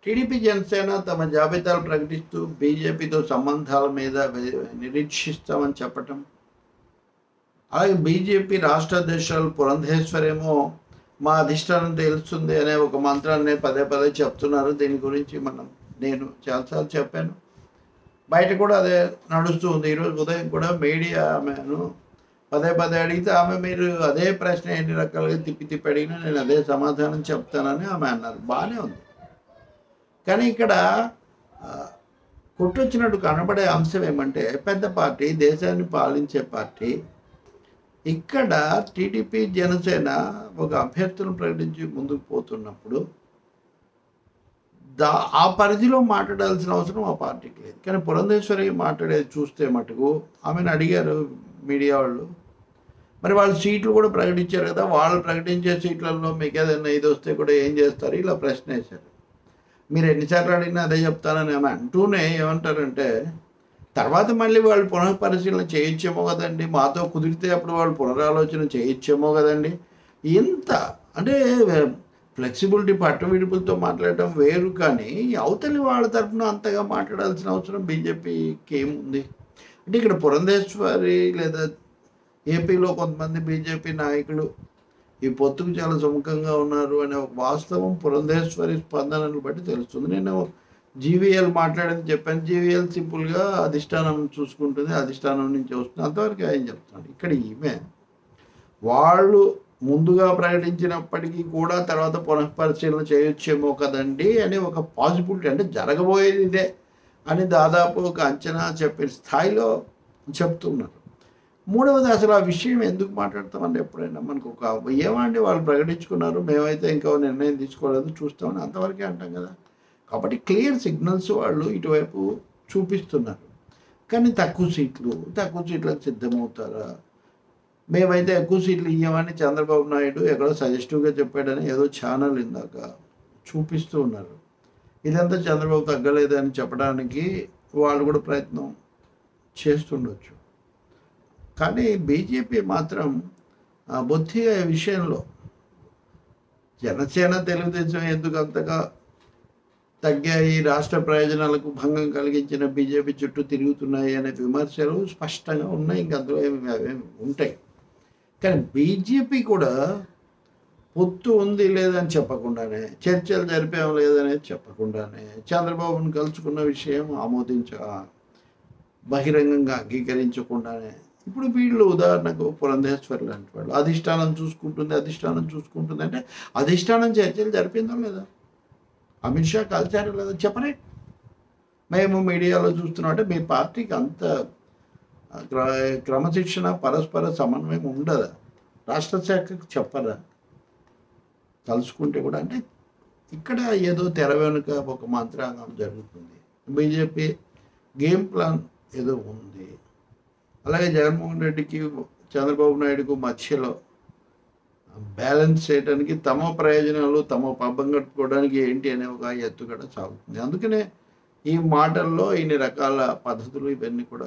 TDP Janasena తమ జాబితాలు ప్రకటిస్తూ బీజేపీతో సంబంధాల మీద వె- నిరీక్షిస్తామని చెప్పటం అలాగే బీజేపీ రాష్ట్ర అధ్యక్షురాలు పురంధేశ్వరేమో మా అధిష్టానం తెలుస్తుంది అనే ఒక మంత్రాన్ని పదే పదే చెప్తున్నారు దీని గురించి మనం నేను చాలాసార్లు చెప్పాను బయట కూడా అదే నడుస్తూ ఉంది ఈరోజు ఉదయం కూడా మీడియా ఆమెను పదే పదే అడిగితే ఆమె మీరు అదే ప్రశ్న ఎన్ని రకాలుగా తిప్పి తిప్పి అడిగినా నేను అదే సమాధానం చెప్తానని ఆమె అన్నారు బాగానే ఉంది కానీ ఇక్కడ ఆ, కొట్టొచ్చినట్టు కనబడే అంశం ఏమంటే పెద్ద పార్టీ దేశాన్ని పాలించే పార్టీ ఇక్కడ టీడీపీ జనసేన ఒక అభ్యర్థులను ప్రకటించి ముందుకు పోతున్నప్పుడు దా ఆ పరిధిలో మాట్లాడాల్సిన అవసరం ఆ పార్టీకి లేదు కానీ పురంధేశ్వరి మాట్లాడేది చూస్తే మటుకు ఆమెను అడిగారు మీడియా వాళ్ళు మరి వాళ్ళు సీట్లు కూడా ప్రకటించారు కదా వాళ్ళు ప్రకటించే సీట్లలో మీకు ఏదైనా ఇది వస్తే కూడా ఏం చేస్తారు ఇలా ప్రశ్న వేశారు మీరు ఎన్నిసార్లు అడిగినా అదే చెప్తానని ఆమె అంటూనే ఏమంటారంటే తర్వాత మళ్ళీ వాళ్ళు పునఃపరిశీలన చేయొచ్చేమో కదండి మాతో కుదిరితే అప్పుడు వాళ్ళు పునరాలోచన చేయొచ్చేమో కదండి ఇంత అంటే ఫ్లెక్సిబిలిటీ పట్టు విడుపులతో మాట్లాడటం వేరు కానీ అవతలి వాళ్ళ తరఫున అంతగా మాట్లాడాల్సిన అవసరం బీజేపీకి ఏముంది అంటే ఇక్కడ పురంధేశ్వరి లేదా ఏపీలో కొంతమంది బీజేపీ నాయకులు ఈ పొత్తుకు చాలా సుముఖంగా ఉన్నారు అనే ఒక వాస్తవం పురంధేశ్వరి స్పందనను బట్టి తెలుస్తుంది నేను జీవీఎల్ మాట్లాడింది చెప్పాను జీవీఎల్ సింపుల్గా అధిష్టానం చూసుకుంటుంది అధిష్టానం నుంచి వస్తుంది అంతవరకు ఆయన చెప్తున్నాడు ఇక్కడ ఈమె వాళ్ళు ముందుగా ప్రకటించినప్పటికీ కూడా తర్వాత పునఃపరిశీలన చేయొచ్చేమో కదండి అని ఒక పాసిబిలిటీ అంటే జరగబోయేది ఇదే అని దాదాపు ఒక అంచనా చెప్పే స్థాయిలో చెప్తున్నారు మూడవది అసలు ఆ విషయం ఎందుకు మాట్లాడతామండి ఎప్పుడైనా మనకు ఒక ఏమండి వాళ్ళు ప్రకటించుకున్నారు మేమైతే ఇంకా నిర్ణయం తీసుకోలేదు చూస్తామని అంతవరకే అంటాం కదా కాబట్టి క్లియర్ సిగ్నల్స్ వాళ్ళు ఇటువైపు చూపిస్తున్నారు కానీ తక్కువ సీట్లు తక్కువ సీట్లకు సిద్ధమవుతారా మేమైతే ఎక్కువ సీట్లు ఇయ్యమని చంద్రబాబు నాయుడు ఎక్కడో సజెస్టివ్గా చెప్పాడని ఏదో ఛానల్ ఇందాక చూపిస్తూ ఉన్నారు ఇదంతా చంద్రబాబు తగ్గలేదని చెప్పడానికి వాళ్ళు కూడా ప్రయత్నం చేస్తుండొచ్చు కానీ బీజేపీ మాత్రం ఆ, బొత్తిగా ఈ విషయంలో జనసేన తెలుగుదేశం ఎందుకు అంతగా తగ్గాయి రాష్ట్ర ప్రయోజనాలకు భంగం కలిగించిన బీజేపీ చుట్టూ తిరుగుతున్నాయి అనే విమర్శలు స్పష్టంగా ఉన్నాయి ఇంకా అందులో ఏమి అవేమి ఉంటాయి కానీ బీజేపీ కూడా పొత్తు ఉంది లేదని చెప్పకుండానే చర్చలు జరిపేం లేదనేది చెప్పకుండానే చంద్రబాబును కలుసుకున్న విషయం ఆమోదించ బహిరంగంగా అంగీకరించకుండానే ఇప్పుడు వీళ్ళు ఉదాహరణకు పురంధేశ్వరి లాంటి వాళ్ళు అధిష్టానం చూసుకుంటుంది అధిష్టానం చూసుకుంటుంది అంటే అధిష్టానం చర్చలు జరిపిందో లేదా అమిత్ షా కలిశారో లేదా చెప్పరే మేము మీడియాలో చూస్తున్నాం అంటే మీ పార్టీకి అంత క్ర- క్రమశిక్షణ పరస్పర సమన్వయం ఉండదా రాష్ట్ర శాఖకు చెప్పరా కలుసుకుంటే కూడా అంటే ఇక్కడ ఏదో తెర వెనుక ఒక మంత్రాంగం జరుగుతుంది బీజేపీ గేమ్ ప్లాన్ ఏదో ఉంది అలాగే జగన్మోహన్ రెడ్డికి చంద్రబాబు నాయుడుకు మధ్యలో బ్యాలెన్స్ చేయడానికి తమ ప్రయోజనాలు తమ పబ్బం కట్టుకోవడానికి ఏంటి అనే ఒక ఎత్తుగడ సాగుతుంది అందుకనే ఈ మాటల్లో ఇన్ని రకాల పద్ధతులు ఇవన్నీ కూడా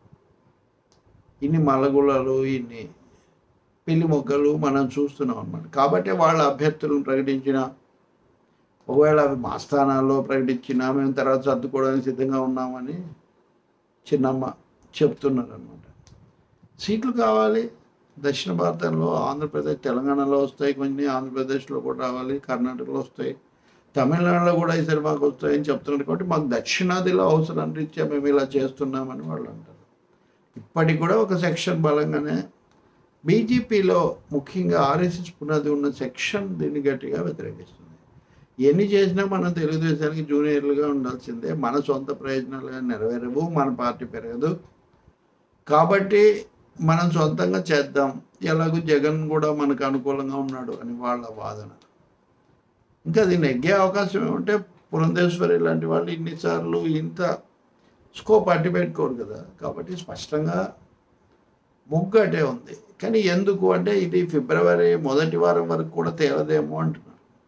ఇన్ని మలగులలు ఇన్ని పెళ్లి మొగ్గలు మనం చూస్తున్నాం అన్నమాట కాబట్టి వాళ్ళ అభ్యర్థులను ప్రకటించిన ఒకవేళ అవి మా స్థానాల్లో ప్రకటించినా మేము తర్వాత సర్దుకోవడానికి సిద్ధంగా ఉన్నామని చిన్నమ్మ చెప్తున్నారు అనమాట సీట్లు కావాలి దక్షిణ భారతంలో ఆంధ్రప్రదేశ్ తెలంగాణలో వస్తాయి కొన్ని ఆంధ్రప్రదేశ్లో కూడా రావాలి కర్ణాటకలో వస్తాయి తమిళనాడులో కూడా ఈసారి మాకు వస్తాయని చెప్తున్నారు కాబట్టి మాకు దక్షిణాదిలో అవసరం రీత్యా మేము ఇలా చేస్తున్నామని వాళ్ళు అంటారు ఇప్పటికి కూడా ఒక సెక్షన్ బలంగానే బీజేపీలో ముఖ్యంగా ఆర్ఎస్ఎస్ పునాది ఉన్న సెక్షన్ దీన్ని గట్టిగా వ్యతిరేకిస్తుంది ఎన్ని చేసినా మనం తెలుగుదేశానికి జూనియర్లుగా ఉండాల్సిందే మన సొంత ప్రయోజనాలుగా నెరవేరవు మన పార్టీ పెరగదు కాబట్టి మనం సొంతంగా చేద్దాం ఎలాగో జగన్ కూడా మనకు అనుకూలంగా ఉన్నాడు అని వాళ్ళ వాదన ఇంకా అది నెగ్గే అవకాశం ఏమంటే పురంధేశ్వరి లాంటి వాళ్ళు ఇన్నిసార్లు ఇంత స్కోప్ అడ్డు పెట్టుకోరు కదా కాబట్టి స్పష్టంగా ముగ్గు అటే ఉంది కానీ ఎందుకు అంటే ఇది ఫిబ్రవరి మొదటి వారం వరకు కూడా తేలదేమో అంటున్నారు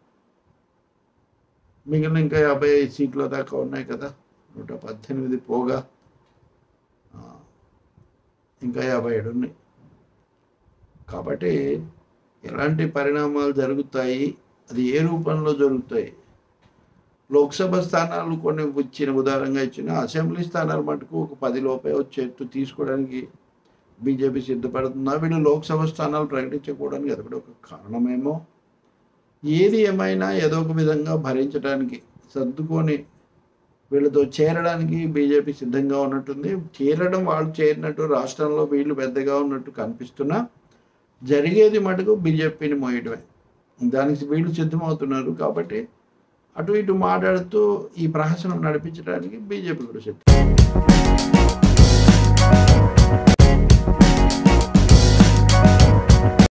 మిగిలిన ఇంకా యాభై సీట్ల దాకా ఉన్నాయి కదా నూట పద్దెనిమిది పోగా ఆ, ఇంకా యాభై ఏడు ఉన్నాయి కాబట్టి ఎలాంటి పరిణామాలు జరుగుతాయి అది ఏ రూపంలో జరుగుతాయి లోక్సభ స్థానాలు కొన్ని ఇచ్చిన ఉదారంగా ఇచ్చిన అసెంబ్లీ స్థానాలు మటుకు ఒక పది లోపే వచ్చేట్టు తీసుకోవడానికి బీజేపీ సిద్ధపడుతుందా వీళ్ళు లోక్సభ స్థానాలు ప్రకటించకపోవడానికి అది కూడా ఒక కారణమేమో ఏది ఏమైనా ఏదో ఒక విధంగా భరించడానికి సర్దుకొని వీళ్ళతో చేరడానికి బీజేపీ సిద్ధంగా ఉన్నట్టుంది చేరడం వాళ్ళు చేరినట్టు రాష్ట్రంలో వీళ్ళు పెద్దగా ఉన్నట్టు కనిపిస్తున్నా జరిగేది మటుకు బీజేపీని మోయడమే దానికి వీళ్ళు సిద్ధమవుతున్నారు కాబట్టి అటు ఇటు మాట్లాడుతూ ఈ ప్రహసనం నడిపించడానికి బీజేపీ కూడా సిద్ధం